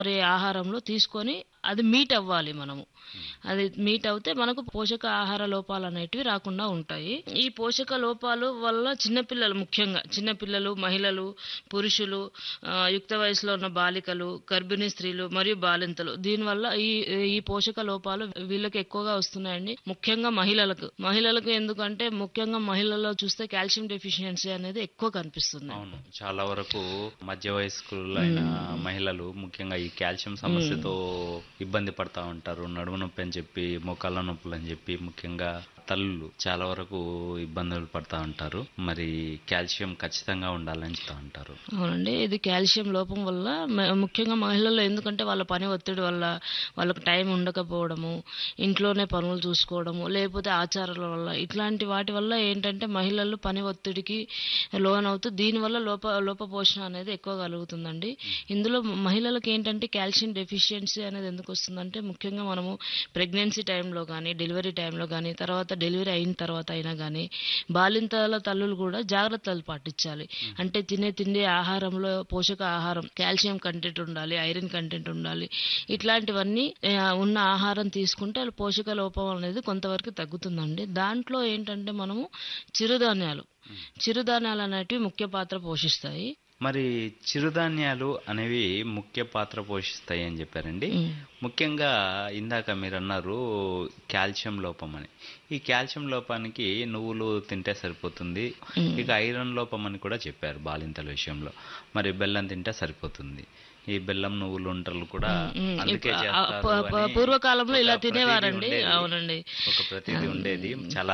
మరి ఆహారంలో తీసుకొని అది మీట్ అవ్వాలి మనము అది మీట్ అవుతే మనకు పోషక ఆహార లోపాలు అనేటివి రాకుండా ఉంటాయి ఈ పోషక లోపాలు వల్ల చిన్నపిల్లలు ముఖ్యంగా చిన్నపిల్లలు మహిళలు పురుషులు ఆ, యుక్త వయసులో ఉన్న బాలికలు గర్భిణీ స్త్రీలు మరియు బాలింతలు దీనివల్ల ఈ ఈ పోషక లోపాలు వీళ్ళకి ఎక్కువగా వస్తున్నాయండి ముఖ్యంగా మహిళలకు మహిళలకు ఎందుకంటే ముఖ్యంగా మహిళల్లో చూస్తే కాల్షియం డెఫిషియన్సీ అనేది ఎక్కువ కనిపిస్తుంది అవును చాలా వరకు మధ్య వయస్కులైన మహిళలు ముఖ్యంగా ఈ కాల్షియం సమస్యతో ఇబ్బంది పడతా ఉంటారు నడుము నొప్పి అని చెప్పి మోకాళ్ళ నొప్పులు అని చెప్పి ముఖ్యంగా తల్లులు చాలా వరకు ఇబ్బందులు పడతా ఉంటారు మరి కాల్షియం ఖచ్చితంగా ఉండాలని చెప్తా ఉంటారు అవునండి ఇది కాల్షియం లోపం వల్ల మ- ముఖ్యంగా మహిళల్లో ఎందుకంటే వాళ్ళ పని ఒత్తిడి వల్ల వాళ్ళకి టైం ఉండకపోవడము ఇంట్లోనే పనులు చూసుకోవడము లేకపోతే ఆచారాల వల్ల ఇట్లాంటి వాటి వల్ల ఏంటంటే మహిళలు పని ఒత్తిడికి లోన్ అవుతూ దీనివల్ల లోప లోపపోషణ అనేది ఎక్కువ కలుగుతుందండి ఇందులో మహిళలకు ఏంటంటే కాల్షియం డెఫిషియన్సీ అనేది ఎందుకు వస్తుందంటే ముఖ్యంగా మనము ప్రెగ్నెన్సీ టైంలో కానీ డెలివరీ టైంలో కానీ తర్వాత డెలివరీ అయిన తర్వాత అయినా కానీ బాలింతల తల్లులు కూడా జాగ్రత్తలు పాటించాలి అంటే తినే తిండి ఆహారంలో పోషక ఆహారం కాల్షియం కంటెంట్ ఉండాలి ఐరన్ కంటెంట్ ఉండాలి ఇట్లాంటివన్నీ ఆ, ఉన్న ఆహారం తీసుకుంటే వాళ్ళ పోషక లోపం అనేది కొంతవరకు తగ్గుతుందండి దాంట్లో ఏంటంటే మనము చిరుధాన్యాలు చిరుధాన్యాలు అనేటివి ముఖ్య పాత్ర పోషిస్తాయి మరి చిరుధాన్యాలు అనేవి ముఖ్య పాత్ర పోషిస్తాయి అని చెప్పారండి ఉమ్. ముఖ్యంగా ఇందాక మీరు అన్నారు కాల్షియం లోపం అని ఈ కాల్షియం లోపానికి నువ్వులు తింటే సరిపోతుంది మ్మ్. ఇక ఐరన్ లోపం అని కూడా చెప్పారు బాలింతల విషయంలో మరి బెల్లం తింటే సరిపోతుంది ఈ బెల్లం నువ్వులు ఉంటలు కూడా ఉమ్, అందుకే ఇప్పు- ఆ, చేస్తారు ప- ప- అని పూర్వకాలంలో ఒక ఇలా ప్రతీతి తినేవారండి ఉండేది. అవునండి ఒక ప్రతిదీ ఉండేది చాలా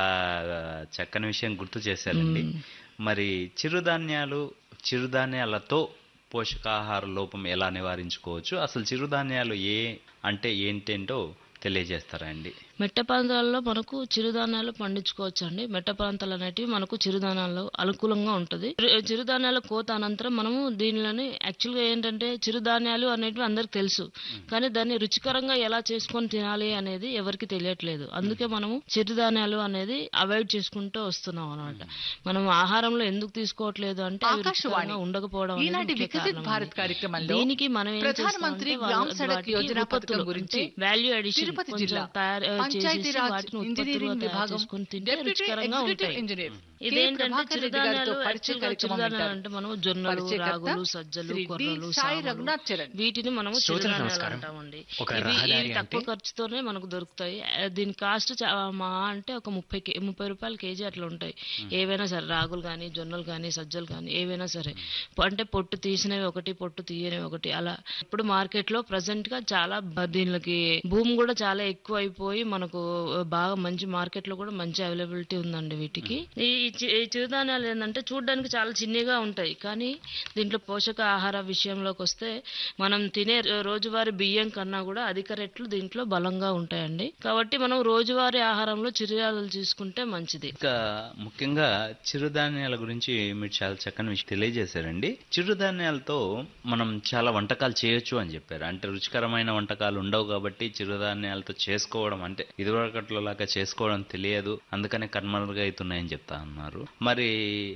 చక్కని విషయం గుర్తు చేశారండి మరి చిరుధాన్యాలు చిరుధాన్యాలతో పోషకాహార లోపం ఎలా నివారించుకోవచ్చు అసలు చిరుధాన్యాలు ఏ అంటే ఏంటేంటో తెలియజేస్తారా అండి మెట్ట ప్రాంతాల్లో మనకు చిరుధాన్యాలు పండించుకోవచ్చు అండి మెట్ట ప్రాంతాలు అనేటివి మనకు చిరుధాన్యాలు అనుకూలంగా ఉంటుంది చిరు- చిరుధాన్యాల కోత అనంతరం మనము దీనిలోని యాక్చువల్గా ఏంటంటే చిరుధాన్యాలు అనేటివి అందరికి తెలుసు కానీ దాన్ని రుచికరంగా ఎలా చేసుకొని తినాలి అనేది ఎవరికి తెలియట్లేదు అందుకే మనము చిరుధాన్యాలు అనేది అవాయిడ్ చేసుకుంటూ వస్తున్నాం అనమాట మనం ఆహారంలో ఎందుకు తీసుకోవట్లేదు అంటే అవి ఆకాశవాణి. రుచికరంగా ఉండకపోవడం అనేది ఈనాటి ముఖ్య వికసిత్ కారణం భారత్ అండి. కార్యక్రమంలో దీనికి మనం ఏం ప్రధానమంత్రి చేస్తామంటే గ్రామ్ వాళ్ళ- సడక్ వాటికి యోజన పథకం ఉత్పత్తులు గురించి అంటే వాల్యూ అడిషన్ తిరుపతి కొంచెం జిల్లా తయారు పంచాయతీ చేసేసి రాజ్ వాటిని ఉత్పత్తులుగా ఇంజనీరింగ్ తయారు విభాగం చేసుకొని తింటే డెప్యూటీ రుచికరంగా ఎగ్జిక్యూటివ్ ఉంటాయి ఇంజనీర్ కె. ఇదేంటంటే ప్రభాకర్ రెడ్డి గారితో చిరుధాన్యాలు పరిచయ యాక్చువల్గా కార్యక్రమం చిరుధాన్యాలు వింటారు. అంటే మనము జొన్నలు పరిచయకర్త రాగులు సజ్జలు శ్రీ డి. కొర్రలు సాయి సామలు రఘునాథ్ చరణ్. వీటిని మనము శ్రోతలకు చిరుధాన్యాలు నమస్కారం. అంటామండి ఒక ఇవి రహదారి ఇవి తక్కువ అంటే- ఖర్చుతోనే మనకు దొరుకుతాయి ఆ, దీని కాస్ట్ చా- మా అంటే ఒక ముప్పై కే- ముప్పై రూపాయల కేజీ అట్లా ఉంటాయి ఏవైనా సరే రాగులు కానీ జొన్నలు కానీ సజ్జలు కానీ ఏవైనా సరే పొ- అంటే పొట్టు తీసినవి ఒకటి పొట్టు తీయనివి ఒకటి అలా ఇప్పుడు మార్కెట్ లో ప్రజెంట్ గా చాలా బ- దీనికి భూమి కూడా చాలా ఎక్కువ అయిపోయి మనకు బాగా మంచి మార్కెట్ లో కూడా మంచి అవైలబిలిటీ ఉందండి వీటికి ఈ ఈ చి- ఈ చిరుధాన్యాలు ఏంటంటే చూడడానికి చాలా చిన్నగా ఉంటాయి కానీ దీంట్లో పోషక ఆహార విషయంలోకి వస్తే మనం తినే రో- రోజువారీ బియ్యం కన్నా కూడా అధిక రెట్లు దీంట్లో బలంగా ఉంటాయండి కాబట్టి మనం రోజువారీ ఆహారంలో చిరుధాన్యాలు తీసుకుంటే మంచిది ఇంకా ముఖ్యంగా చిరుధాన్యాల గురించి మీరు చాలా చక్కని విషయం తెలియజేశారండి చిరుధాన్యాలతో మనం చాలా వంటకాలు చేయొచ్చు అని చెప్పారు అంటే రుచికరమైన వంటకాలు ఉండవు కాబట్టి చిరుధాన్యాలతో చేసుకోవడం అంటే ఇదివరకట్లో లాగా చేసుకోవడం తెలియదు అందుకనే కనుమరుగా అవుతున్నాయని చెప్తా అన్నారు మరి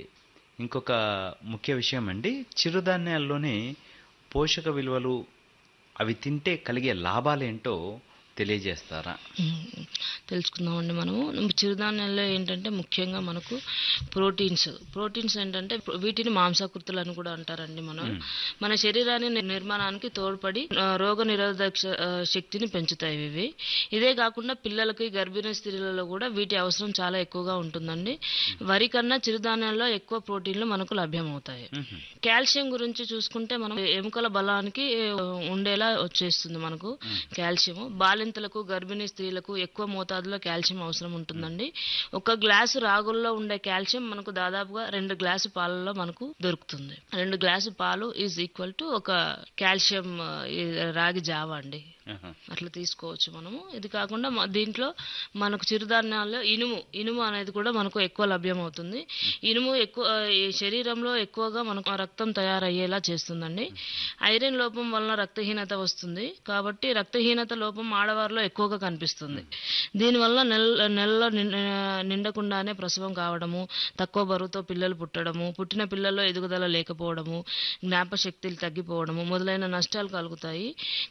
ఇంకొక ముఖ్య విషయం అండి చిరుధాన్యాల్లోని పోషక విలువలు అవి తింటే కలిగే లాభాలేంటో తెలియజేస్తారా ఉమ్, తెలుసుకుందామండి మనము చిరుధాన్యాల్లో ఏంటంటే ముఖ్యంగా మనకు ప్రోటీన్స్ ప్రోటీన్స్ ఏంటంటే ప్ర- వీటిని మాంసాకృతులు అని కూడా అంటారండి మనం మన శరీరాన్ని ని- నిర్మాణానికి తోడ్పడి ఆ, రోగ నిరోధక శ- ఆ, శక్తిని పెంచుతాయి ఇవి ఇదే కాకుండా పిల్లలకి గర్భిణీ స్త్రీలలో కూడా వీటి అవసరం చాలా ఎక్కువగా ఉంటుందండి వరి కన్నా చిరుధాన్యాల్లో ఎక్కువ ప్రోటీన్లు మనకు లభ్యమవుతాయి కాల్షియం గురించి చూసుకుంటే మనం ఎముకల బలానికి ఆ, ఉండేలా వచ్చేస్తుంది మనకు కాల్షియం బాలింతలకు గర్భిణీ స్త్రీలకు ఎక్కువ మోతాదులో కాల్షియం అవసరం ఉంటుందండి ఒక గ్లాసు రాగుల్లో ఉండే కాల్షియం మనకు దాదాపుగా రెండు గ్లాసు పాలలో మనకు దొరుకుతుంది రెండు గ్లాసు పాలు ఈజ్ ఈక్వల్ టు ఒక కాల్షియం ఆ, ఈ రాగి జావ అండి ఆహా. అట్లా తీసుకోవచ్చు మనము ఇది కాకుండా మ- దీంట్లో మనకు చిరుధాన్యాల్లో ఇనుము ఇనుము అనేది కూడా మనకు ఎక్కువ లభ్యమవుతుంది ఇనుము ఎక్కువ ఈ శరీరంలో ఎక్కువగా మనకు రక్తం తయారయ్యేలా చేస్తుందండి ఐరన్ లోపం వలన రక్తహీనత వస్తుంది కాబట్టి రక్తహీనత లోపం ఆడ ఆడవారిలో ఎక్కువగా కనిపిస్తుంది దీనివల్ల నెల నెలలో నిండ- నిండకుండానే ప్రసవం కావడము తక్కువ బరువుతో పిల్లలు పుట్టడము పుట్టిన పిల్లల్లో ఎదుగుదల లేకపోవడము జ్ఞాపశక్తి తగ్గిపోవడము మొదలైన నష్టాలు కలుగుతాయి